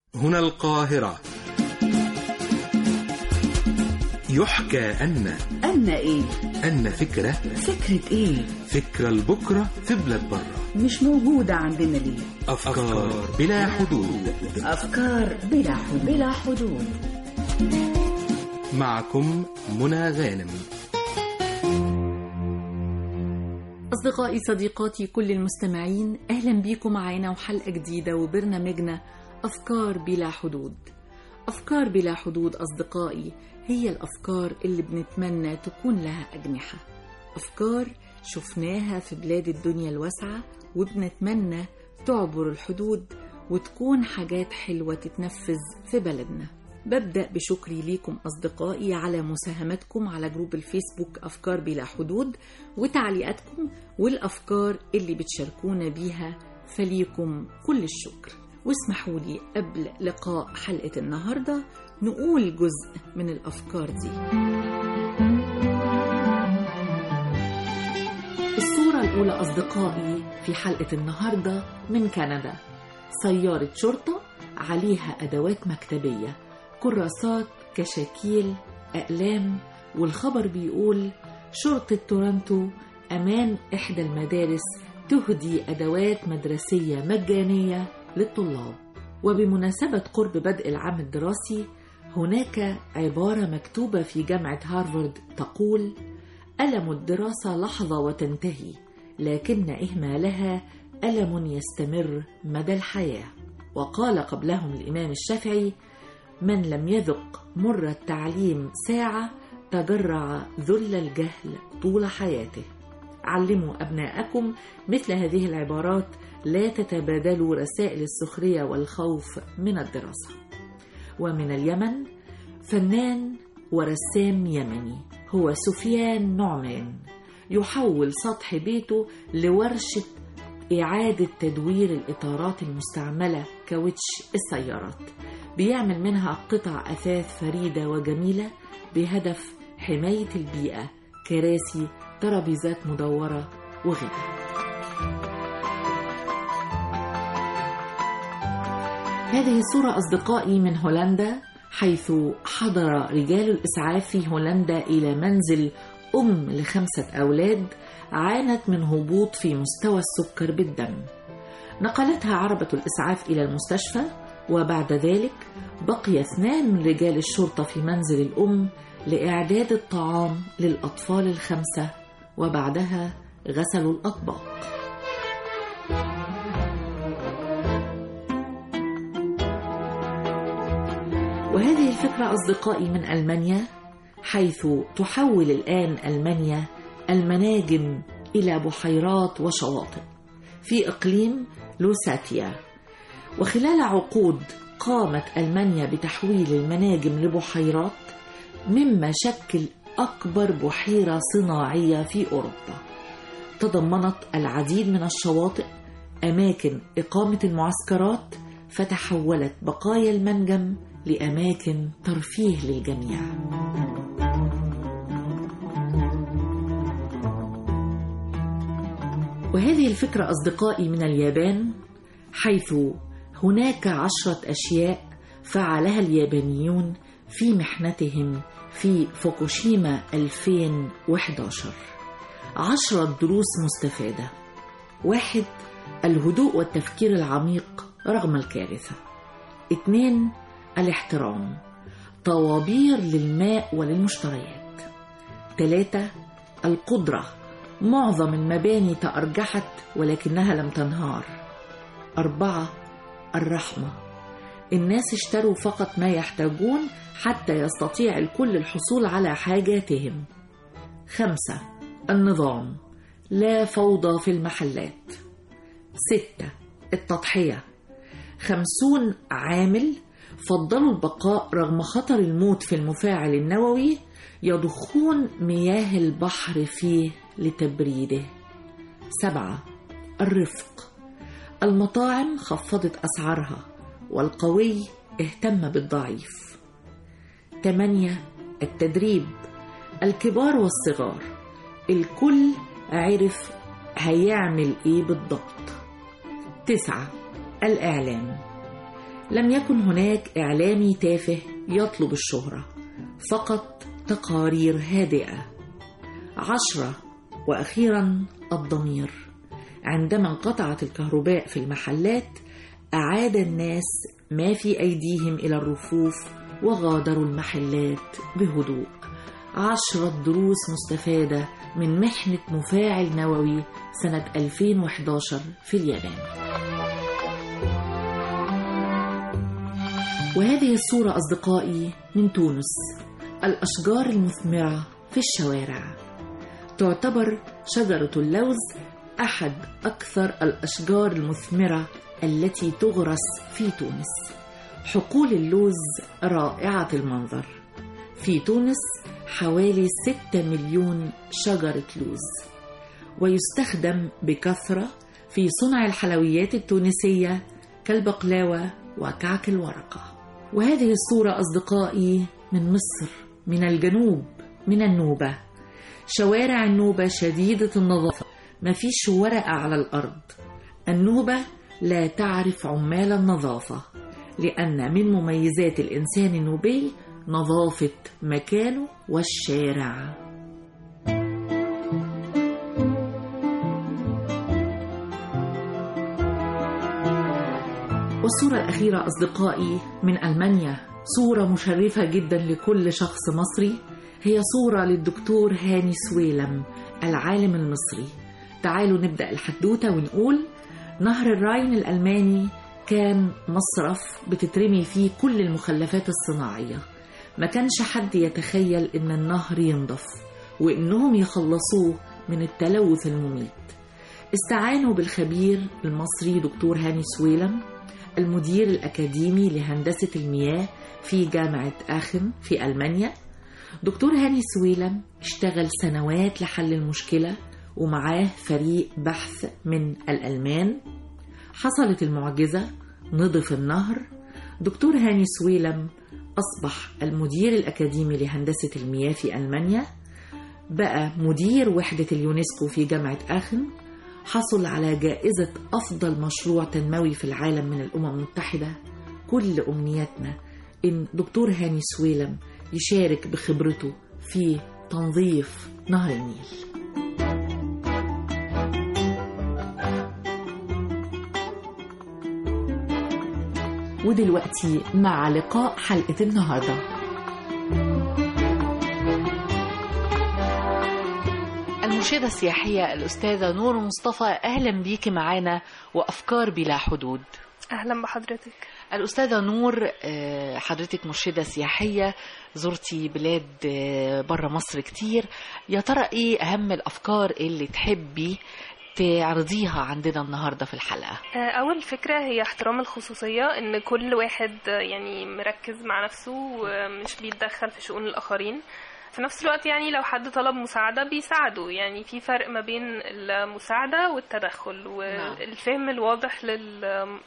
هنا القاهرة يحكى أن أن إيه؟ أن فكرة فكرة إيه؟ فكرة لبكرة في بلاد برة مش موجودة عندنا ليه؟ أفكار بلا حدود أفكار بلا حدود بلا حدود معكم منى غانم أصدقائي صديقاتي كل المستمعين أهلا بيكم معانا وحلقة جديدة وبرنامجنا أفكار بلا حدود أفكار بلا حدود أصدقائي هي الأفكار اللي بنتمنى تكون لها أجنحة أفكار شفناها في بلاد الدنيا الواسعة وبنتمنى تعبر الحدود وتكون حاجات حلوة تتنفذ في بلدنا ببدأ بشكري ليكم أصدقائي على مساهمتكم على جروب الفيسبوك أفكار بلا حدود وتعليقاتكم والأفكار اللي بتشاركونا بيها فليكم كل الشكر واسمحوا لي قبل لقاء حلقة النهاردة نقول جزء من الأفكار دي الصورة الأولى أصدقائي في حلقة النهاردة من كندا سيارة شرطة عليها أدوات مكتبية كراسات كشاكيل أقلام والخبر بيقول شرطة تورنتو أمام إحدى المدارس تهدي أدوات مدرسية مجانية للطلاب وبمناسبة قرب بدء العام الدراسي هناك عبارة مكتوبة في جامعة هارفارد تقول ألم الدراسة لحظة وتنتهي لكن إهمالها ألم يستمر مدى الحياة وقال قبلهم الإمام الشافعي من لم يذق مر التعليم ساعة تجرع ذل الجهل طول حياته علموا أبناءكم مثل هذه العبارات لا تتبادلوا رسائل السخرية والخوف من الدراسة ومن اليمن فنان ورسام يمني هو سفيان نعمان يحول سطح بيته لورشة إعادة تدوير الإطارات المستعملة كاوتش السيارات بيعمل منها قطع أثاث فريدة وجميلة بهدف حماية البيئة كراسي ترابيزات مدورة وغيرها هذه الصورة أصدقائي من هولندا حيث حضر رجال الإسعاف في هولندا إلى منزل أم لخمسة أولاد عانت من هبوط في مستوى السكر بالدم نقلتها عربة الإسعاف إلى المستشفى وبعد ذلك بقي اثنان من رجال الشرطة في منزل الأم لإعداد الطعام للأطفال الخمسة وبعدها غسلوا الأطباق وهذه الفكرة أصدقائي من ألمانيا حيث تحول الآن ألمانيا المناجم إلى بحيرات وشواطئ في إقليم لوساتيا وخلال عقود قامت ألمانيا بتحويل المناجم لبحيرات مما شكل أكبر بحيرة صناعية في أوروبا تضمنت العديد من الشواطئ أماكن إقامة المعسكرات فتحولت بقايا المنجم لأماكن ترفيه للجميع وهذه الفكرة أصدقائي من اليابان حيث هناك عشرة أشياء فعلها اليابانيون في محنتهم في فوكوشيما 2011 عشرة دروس مستفادة واحد الهدوء والتفكير العميق رغم الكارثة اثنين الاحترام طوابير للماء وللمشتريات ثلاثة القدرة معظم المباني تأرجحت ولكنها لم تنهار أربعة الرحمة الناس اشتروا فقط ما يحتاجون حتى يستطيع الكل الحصول على حاجاتهم خمسة النظام لا فوضى في المحلات ستة التضحية خمسون عامل فضلوا البقاء رغم خطر الموت في المفاعل النووي يضخون مياه البحر فيه لتبريده سبعة الرفق المطاعم خفضت أسعارها والقوي اهتم بالضعيف ثمانية التدريب الكبار والصغار الكل عرف هيعمل ايه بالضبط تسعة الإعلام لم يكن هناك إعلامي تافه يطلب الشهرة فقط تقارير هادئة عشرة وأخيرا الضمير عندما انقطعت الكهرباء في المحلات أعاد الناس ما في أيديهم إلى الرفوف وغادروا المحلات بهدوء عشرة دروس مستفادة من محنة مفاعل نووي سنة 2011 في اليابان وهذه الصورة أصدقائي من تونس الأشجار المثمرة في الشوارع تعتبر شجرة اللوز أحد أكثر الأشجار المثمرة التي تغرس في تونس حقول اللوز رائعة المنظر في تونس حوالي 6 مليون شجرة لوز ويستخدم بكثرة في صنع الحلويات التونسية كالبقلاوة وكعك الورقة وهذه الصورة أصدقائي من مصر من الجنوب من النوبة شوارع النوبة شديدة النظافة ما فيش ورقة على الأرض النوبة لا تعرف عمال النظافة لأن من مميزات الإنسان النوبي نظافة مكانه والشارع والصورة الأخيرة أصدقائي من ألمانيا صورة مشرفة جدا لكل شخص مصري هي صورة للدكتور هاني سويلم العالم المصري تعالوا نبدأ الحدوتة ونقول نهر الراين الألماني كان مصرف بتترمي فيه كل المخلفات الصناعية ما كانش حد يتخيل إن النهر ينضف وإنهم يخلصوه من التلوث المميت استعانوا بالخبير المصري دكتور هاني سويلم المدير الأكاديمي لهندسة المياه في جامعة آخن في ألمانيا دكتور هاني سويلم اشتغل سنوات لحل المشكلة ومعاه فريق بحث من الألمان حصلت المعجزة نضف النهر دكتور هاني سويلم أصبح المدير الأكاديمي لهندسة المياه في ألمانيا بقى مدير وحدة اليونسكو في جامعة آخن حصل على جائزة أفضل مشروع تنموي في العالم من الأمم المتحدة كل أمنياتنا إن دكتور هاني سويلم يشارك بخبرته في تنظيف نهر النيل ودلوقتي مع لقاء حلقة النهارده المرشدة السياحية الأستاذة نور مصطفى أهلا بيكي معانا وأفكار بلا حدود اهلا بحضرتك الأستاذة نور آه، حضرتك مرشدة سياحية زرتي بلاد بره مصر كتير يا ترى إيه أهم الأفكار اللي تحبي تعرضيها عندنا النهاردة في الحلقة آه، اول فكره هي احترام الخصوصيه ان كل واحد آه، يعني مركز مع نفسه ومش بيتدخل في شؤون الاخرين في نفس الوقت يعني لو حد طلب مساعدة بيساعده يعني في فرق ما بين المساعدة والتدخل والفهم الواضح لل...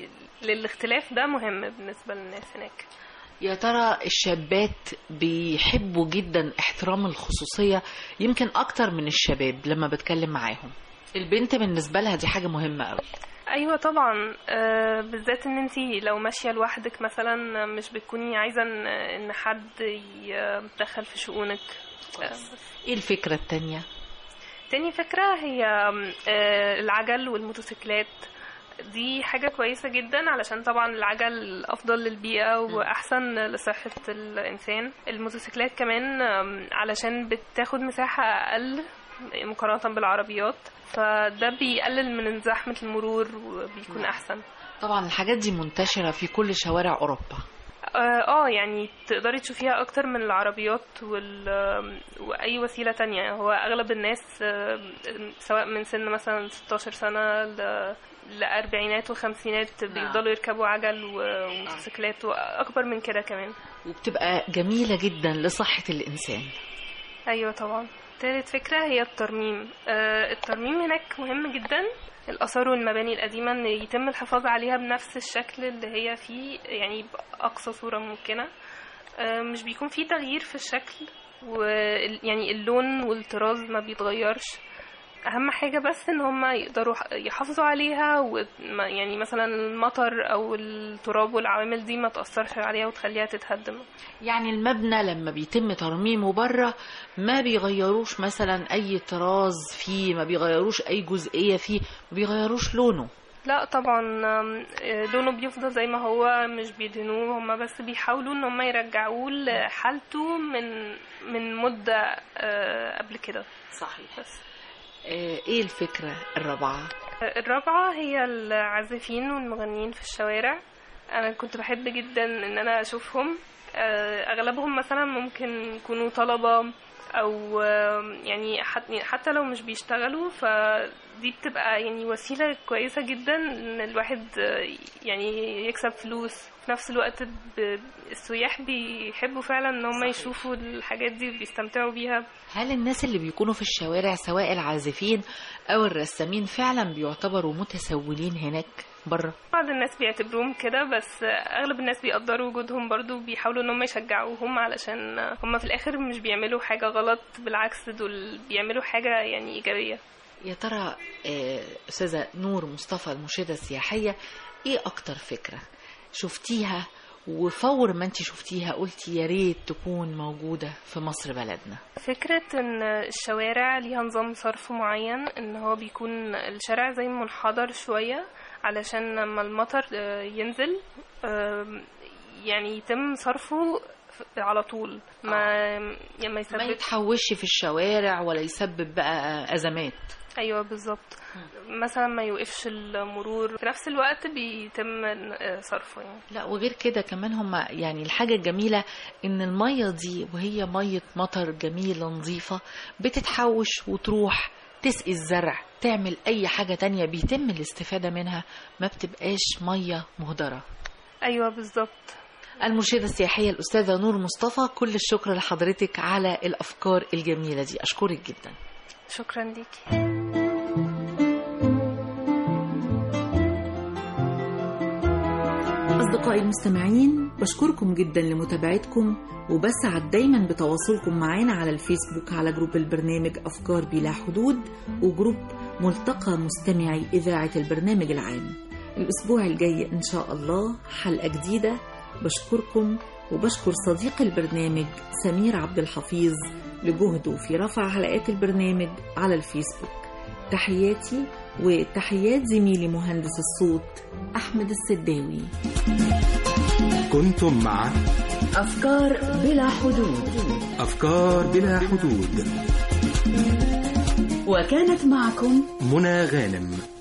للاختلاف ده مهم بالنسبة للناس هناك يا ترى الشابات بيحبوا جدا احترام الخصوصية يمكن أكتر من الشباب لما بتكلم معاهم البنت بالنسبة لها دي حاجة مهمة قوي ايوه طبعا آه، بالذات ان انتي لو ماشيه لوحدك مثلا مش بتكوني عايزه ان إن حد يتدخل في شؤونك آه، ايه الفكرة التانية تاني فكرة هي آه، العجل والموتوسيكلات دي حاجة كويسة جدا علشان طبعا العجل أفضل للبيئة وأحسن لصحة الإنسان الموتوسيكلات كمان آم، علشان بتاخد مساحة أقل مقارنة بالعربيات فده بيقلل من زحمة المرور وبيكون أحسن طبعا الحاجات دي منتشرة في كل شوارع أوروبا اه آه، يعني تقدري تشوفيها اكتر من العربيات وال... واي وسيله تانية هو اغلب الناس آه، سواء من سن مثلا 16 سنه ل... لأربعينات وخمسينات بيفضلوا يركبوا عجل و- وموتوسيكلات واكبر من كده كمان وبتبقى جميلة جدا لصحة الإنسان ايوه طبعا تالت فكره هي الترميم آه، الترميم هناك مهم جدا الآثار والمباني القديمة إن يتم الحفاظ عليها بنفس الشكل اللي هي فيه يعني بأقصى صورة ممكنة آه، مش بيكون فيه تغيير في الشكل ويعني اللون والطراز ما بيتغيرش اهم حاجه بس ان هم يقدروا يحافظوا عليها ويعني مثلا المطر او التراب والعوامل دي ما تاثرش عليها وتخليها تتهدم يعني المبنى لما بيتم ترميمه بره ما بيغيروش مثلا اي طراز فيه ما بيغيروش اي جزئيه فيه ما بيغيروش لونه لا طبعا آم، آه، لونه بيفضل زي ما هو مش بيدهنوه هما بس بيحاولوا ان هما يرجعوه لحالته من من مده آه، قبل كده صحيح بس ايه الفكره الرابعه الرابعة هي العازفين والمغنيين في الشوارع أنا كنت بحب جدا إن أنا أشوفهم آه، أغلبهم مثلا ممكن يكونوا طلبة أو آه، يعني حت- حتى لو مش بيشتغلوا فدي بتبقى يعني وسيلة كويسة جدا إن الواحد آه، يعني يكسب فلوس في نفس الوقت ب- السياح بيحبوا فعلا إن هم يشوفوا الحاجات دي وبيستمتعوا بيها هل الناس اللي بيكونوا في الشوارع سواء العازفين او الرسامين فعلا بيعتبروا متسولين هناك بره بعض الناس بيعتبروهم كده بس اغلب الناس بيقدروا وجودهم برضو بيحاولوا ان هم يشجعوهم علشان هم في الاخر مش بيعملوا حاجة غلط بالعكس دول بيعملوا حاجة يعني ايجابية يا ترى آه، استاذه نور مصطفى المرشده السياحيه ايه اكتر فكره شفتيها وفور ما انت شفتيها قلتي يا ريت تكون موجوده في مصر بلدنا فكرة ان الشوارع ليها نظام صرف معين ان هو بيكون الشارع زي منحدر شوية علشان لما المطر آه، ينزل آم، يعني يتم صرفه ف- على طول ما يعني ما ما يسبب يتحوش في الشوارع ولا يسبب بقى ازمات ايوه بالظبط مثلا ما يوقفش المرور في نفس الوقت بيتم آه، صرفه يعني لا وغير كده كمان هم يعني الحاجة الجميلة ان المية دي وهي مية مطر جميلة نظيفة بتتحوش وتروح تسقي الزرع تعمل اي حاجة تانية بيتم الاستفادة منها ما بتبقاش مية مهدرة ايوه بالظبط المرشدة السياحية الأستاذة نور مصطفى كل الشكر لحضرتك على الأفكار الجميلة دي أشكرك جدا شكرا ليكي أصدقائي المستمعين بشكركم جدا لمتابعتكم وبسعد دايما بتواصلكم معانا على الفيسبوك على جروب البرنامج أفكار بلا حدود وجروب ملتقى مستمعي إذاعة البرنامج العام الأسبوع الجاي إن شاء الله حلقة جديدة بشكركم وبشكر صديق البرنامج سمير عبد الحفيظ لجهده في رفع حلقات البرنامج على الفيسبوك تحياتي وتحيات زميلي مهندس الصوت أحمد السداوي كنتم مع أفكار بلا حدود أفكار بلا حدود وكانت معكم منى غانم